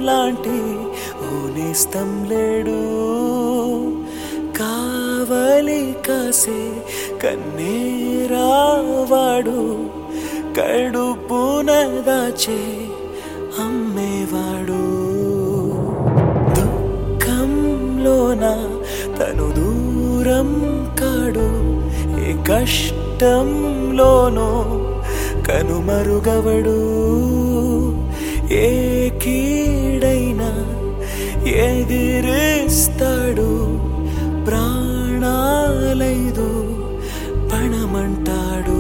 లాంటి ఓ నేస్తం లేడు కావలి కాసే కన్నేరావాడు కడుపున దాచే అమ్మేవాడు దుఃఖంలోన తను దూరం కాడు ఏ కష్టంలోనో కనుమరుగవడు ఏ కీడైనా ఎదిరిస్తాడు ప్రాణాలైదు పణమంటాడు